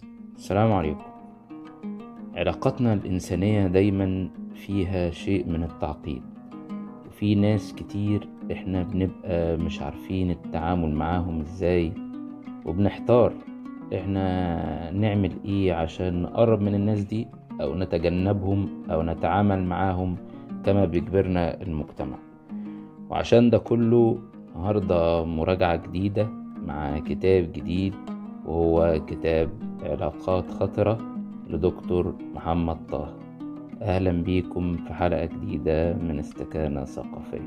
السلام عليكم علاقتنا الإنسانية دايما فيها شيء من التعقيد وفي ناس كتير احنا بنبقى مش عارفين التعامل معاهم ازاي وبنحتار احنا نعمل ايه عشان نقرب من الناس دي او نتجنبهم او نتعامل معاهم كما بيجبرنا المجتمع وعشان ده كله النهاردة مراجعة جديدة مع كتاب جديد وهو كتاب علاقات خطرة لدكتور محمد طه أهلا بيكم في حلقة جديدة من استكانة ثقافية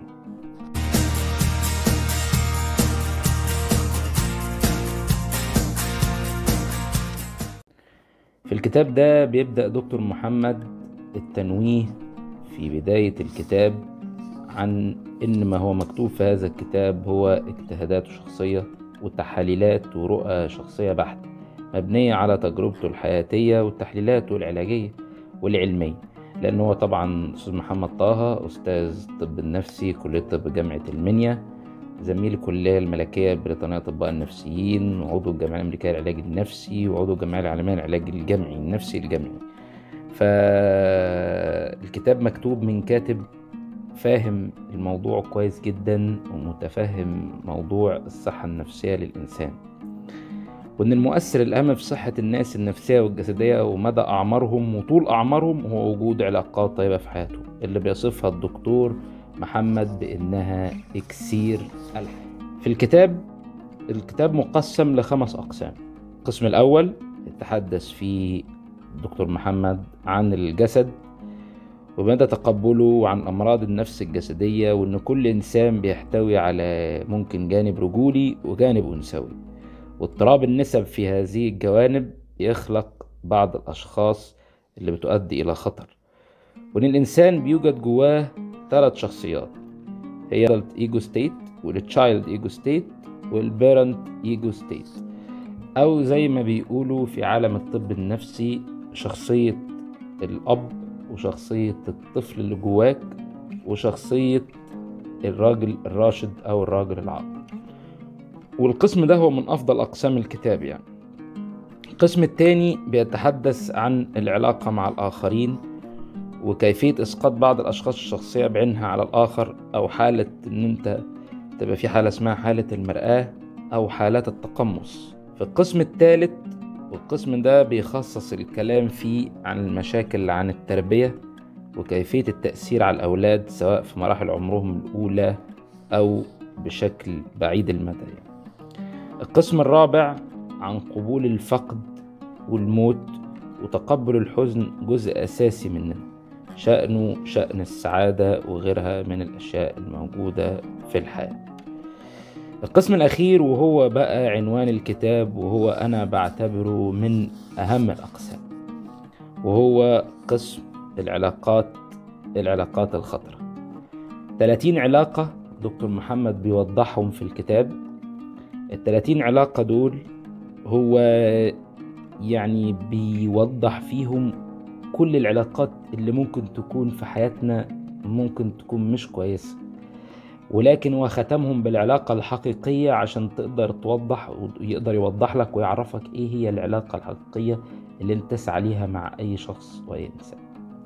في الكتاب ده بيبدأ دكتور محمد التنويه في بداية الكتاب عن إن ما هو مكتوب في هذا الكتاب هو اجتهادات شخصية وتحليلات ورؤى شخصية بحتة مبنية على تجربته الحياتية والتحليلات العلاجية والعلمية لأن هو طبعا أستاذ محمد طه أستاذ طب النفسي كلية طب جامعة المنيا زميل الكلية الملكية البريطانية أطباء النفسيين وعضو الجمعية الأمريكية للعلاج النفسي وعضو الجمعية العالمية للعلاج الجمعي النفسي الجمعي فالكتاب مكتوب من كاتب فاهم الموضوع كويس جدا ومتفهم موضوع الصحة النفسية للإنسان وإن المؤثر الأهم في صحة الناس النفسية والجسدية ومدى أعمارهم وطول أعمارهم هو وجود علاقات طيبة في حياتهم اللي بيصفها الدكتور محمد بإنها إكسير الحياة في الكتاب الكتاب مقسم لخمس أقسام القسم الأول يتحدث فيه دكتور محمد عن الجسد ومدى تقبله عن أمراض النفس الجسدية وإن كل إنسان بيحتوي على ممكن جانب رجولي وجانب أنثوي واضطراب النسب في هذه الجوانب يخلق بعض الأشخاص اللي بتؤدي إلى خطر وإن الإنسان بيوجد جواه ثلاث شخصيات هي الادلت ايجو ستيت والتشايلد ايجو ستيت والبيرنت ايجو ستيت أو زي ما بيقولوا في عالم الطب النفسي شخصية الأب وشخصية الطفل اللي جواك وشخصية الراجل الراشد أو الراجل العاقل والقسم ده هو من أفضل أقسام الكتاب يعني القسم الثاني بيتحدث عن العلاقة مع الآخرين وكيفية إسقاط بعض الأشخاص الشخصية بعينها على الآخر أو حالة إن أنت تبقى في حالة اسمها حالة المرآة أو حالات التقمص في القسم الثالث والقسم ده بيخصص الكلام فيه عن المشاكل عن التربية وكيفية التأثير على الأولاد سواء في مراحل عمرهم الأولى أو بشكل بعيد المدى يعني. القسم الرابع عن قبول الفقد والموت وتقبل الحزن جزء أساسي مننا شأنه شأن السعادة وغيرها من الأشياء الموجودة في الحياة القسم الأخير وهو بقى عنوان الكتاب وهو أنا بعتبره من أهم الأقسام وهو قسم العلاقات العلاقات الخطرة 30 علاقة دكتور محمد بيوضحهم في الكتاب التلاتين علاقة دول هو يعني بيوضح فيهم كل العلاقات اللي ممكن تكون في حياتنا ممكن تكون مش كويسة ولكن هو ختمهم بالعلاقة الحقيقية عشان تقدر توضح ويقدر يوضح لك ويعرفك ايه هي العلاقة الحقيقية اللي انت تسعى ليها مع اي شخص واي انسان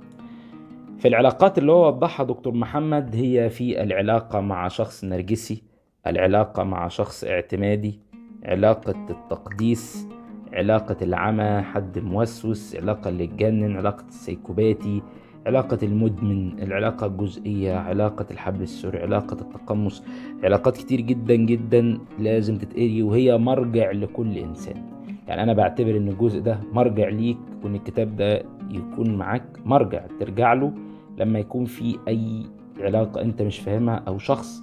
في العلاقات اللي هو وضحها دكتور محمد هي في العلاقة مع شخص نرجسي العلاقة مع شخص اعتمادي علاقة التقديس علاقة العمى حد موسوس علاقة اللي اتجنن علاقة السيكوباتي علاقة المدمن العلاقة الجزئية علاقة الحبل السري علاقة التقمص علاقات كتير جدا جدا لازم تتقري وهي مرجع لكل إنسان يعني أنا بعتبر إن الجزء ده مرجع ليك وإن الكتاب ده يكون معاك مرجع ترجع له لما يكون في أي علاقة أنت مش فاهمها أو شخص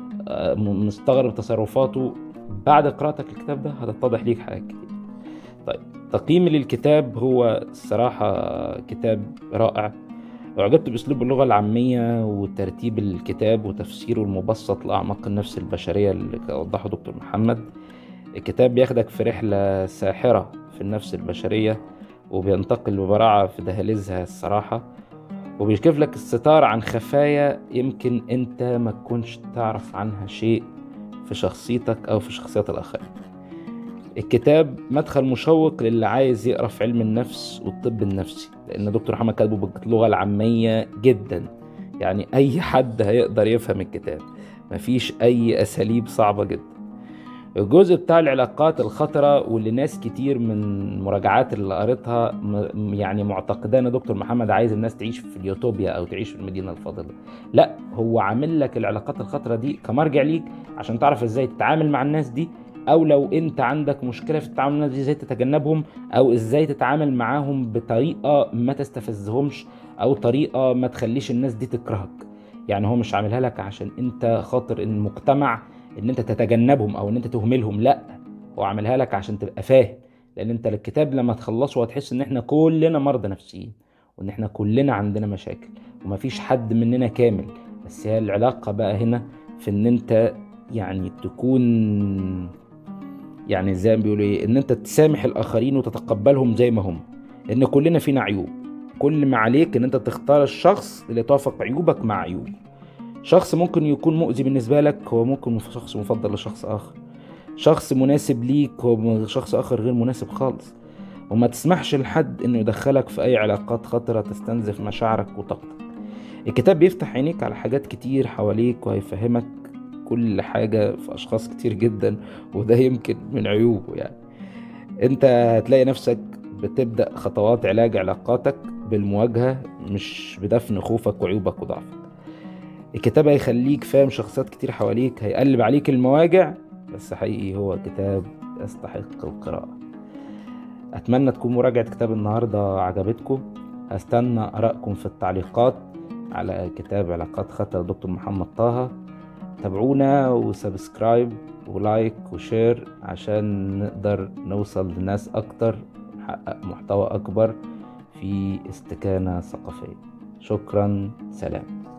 مستغرب تصرفاته بعد قراءتك الكتاب ده هتتضح ليك حاجات كتير طيب تقييمي للكتاب هو الصراحة كتاب رائع وعجبت بأسلوب اللغة العامية وترتيب الكتاب وتفسيره المبسط لأعماق النفس البشرية اللي وضحه دكتور محمد الكتاب بياخدك في رحلة ساحرة في النفس البشرية وبينتقل ببراعة في دهاليزها الصراحة وبيكشف لك الستار عن خفايا يمكن انت ما تكونش تعرف عنها شيء في شخصيتك او في شخصيات الاخرين الكتاب مدخل مشوق للي عايز يقرا في علم النفس والطب النفسي لان دكتور محمد كاتبه باللغه العاميه جدا يعني اي حد هيقدر يفهم الكتاب مفيش اي اساليب صعبه جدا الجزء بتاع العلاقات الخطرة واللي ناس كتير من المراجعات اللي قريتها م- يعني معتقدة ان دكتور محمد عايز الناس تعيش في اليوتوبيا او تعيش في المدينة الفاضلة لا هو عامل لك العلاقات الخطرة دي كمرجع ليك عشان تعرف ازاي تتعامل مع الناس دي او لو انت عندك مشكلة في التعامل مع الناس دي ازاي تتجنبهم او ازاي تتعامل معاهم بطريقة ما تستفزهمش او طريقة ما تخليش الناس دي تكرهك يعني هو مش عاملها لك عشان انت خاطر المجتمع ان انت تتجنبهم او ان انت تهملهم لا هو عاملها لك عشان تبقى فاهم لان انت الكتاب لما تخلصه هتحس ان احنا كلنا مرضى نفسيين وان احنا كلنا عندنا مشاكل ومفيش حد مننا كامل بس هي العلاقة بقى هنا في ان انت يعني تكون يعني زي ما بيقولوا ايه ان انت تسامح الاخرين وتتقبلهم زي ما هم لان كلنا فينا عيوب كل ما عليك ان انت تختار الشخص اللي توافق عيوبك مع عيوبه شخص ممكن يكون مؤذي بالنسبة لك هو ممكن شخص مفضل لشخص آخر شخص مناسب ليك هو شخص آخر غير مناسب خالص وما تسمحش لحد إنه يدخلك في أي علاقات خطرة تستنزف مشاعرك وطاقتك الكتاب بيفتح عينيك على حاجات كتير حواليك وهيفهمك كل حاجة في أشخاص كتير جدا وده يمكن من عيوبه يعني أنت هتلاقي نفسك بتبدأ خطوات علاج علاقاتك بالمواجهة مش بدفن خوفك وعيوبك وضعفك الكتاب هيخليك فاهم شخصيات كتير حواليك هيقلب عليك المواجع بس حقيقي هو كتاب يستحق القراءة أتمنى تكون مراجعة كتاب النهاردة عجبتكم هستنى آرائكم في التعليقات على كتاب علاقات خطر دكتور محمد طه تابعونا وسبسكرايب ولايك وشير عشان نقدر نوصل لناس أكتر نحقق محتوى أكبر في استكانة ثقافية شكرا سلام